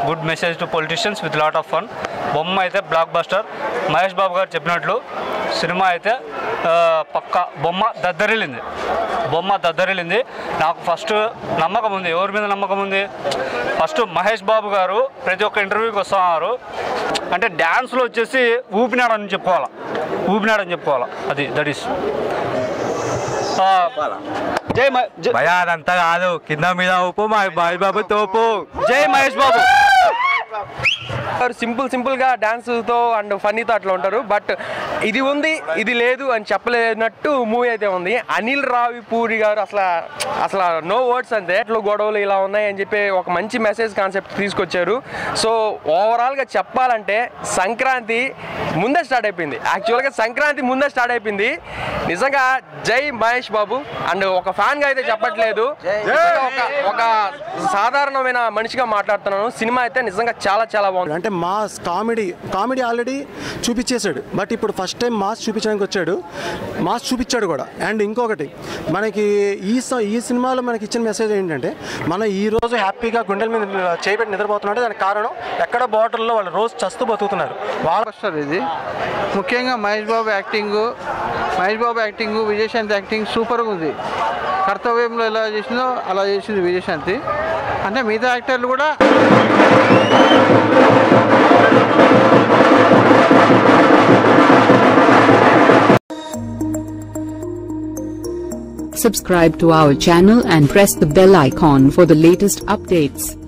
Good message to politicians with lot of fun బొమ్మ అయితే block buster Mahesh బాబు గారు చెప్పినట్లు సినిమా అయితే ఆ, పక్క బొమ్మ దద్దరిల్లింది బొమ్మ దద్దరిల్లింది నాకు ఫస్ట్ నమ్మకం ఉంది ఎవరి మీద నమ్మకం ఉంది ఫస్ట్ మహేష్ బాబు గారు ప్రతి ఒక్క ఇంటర్వ్యూకి వస్తున్నారు అంటే డ్యాన్స్లో వచ్చేసి ఊపినాడని చెప్పుకోవాలా ఊపినాడని చెప్పుకోవాలా అది దట్ ఈస్ జై మ- జై- భయ అదంతా కాదు కింద మీద ఉప్పు మా బాయ్ బాబు తోపు జై మహేష్ బాబు సింపుల్ సింపుల్ గా డాన్స్ తో అండ్ ఫన్నీతో అట్లా ఉంటారు బట్ ఇది ఉంది ఇది లేదు అని చెప్పలేనట్టు మూవీ అయితే ఉంది అనిల్ రావిపూరి గారు అసలు అసలు నో వర్డ్స్ అంతే ఇట్లా గొడవలు ఇలా ఉన్నాయి అని చెప్పి ఒక మంచి మెసేజ్ కాన్సెప్ట్ తీసుకొచ్చారు సో ఓవరాల్ గా చెప్పాలంటే సంక్రాంతి ముందే స్టార్ట్ అయిపోయింది యాక్చువల్గా సంక్రాంతి ముందే స్టార్ట్ అయిపోయింది నిజంగా జై మహేష్ బాబు అండ్ ఒక ఫ్యాన్ గా అయితే చెప్పట్లేదు నిజంగా ఒక ఒక సాధారణమైన మనిషిగా మాట్లాడుతున్నాను సినిమా అయితే నిజంగా చాలా చాలా బాగుంది అంటే మాస్ కామెడీ కామెడీ ఆల్రెడీ చూపించేశాడు బట్ ఇప్పుడు ఫస్ట్ టైం మాస్ చూపించడానికి వచ్చాడు మాస్ చూపించాడు కూడా అండ్ ఇంకొకటి మనకి ఈ స- ఈ సినిమాలో మనకి ఇచ్చిన మెసేజ్ ఏంటంటే మనం ఈ రోజు హ్యాపీగా గుండెల మీద చేయబెట్టి నిద్రపోతున్నాడు దానికి కారణం ఎక్కడ బార్డర్లో వాళ్ళు రోజు చస్తూ బతుకుతున్నారు వాళ్ళ బస్టర్ ఇది ముఖ్యంగా Mahesh Babu acting Mahesh Babu acting Vijayashanti acting సూపర్గా ఉంది కర్తవ్యంలో ఎలా చేసిందో అలా చేసింది విజయశాంతి అంటే మిగతా యాక్టర్లు కూడా Subscribe to our channel and press the bell icon for the latest updates.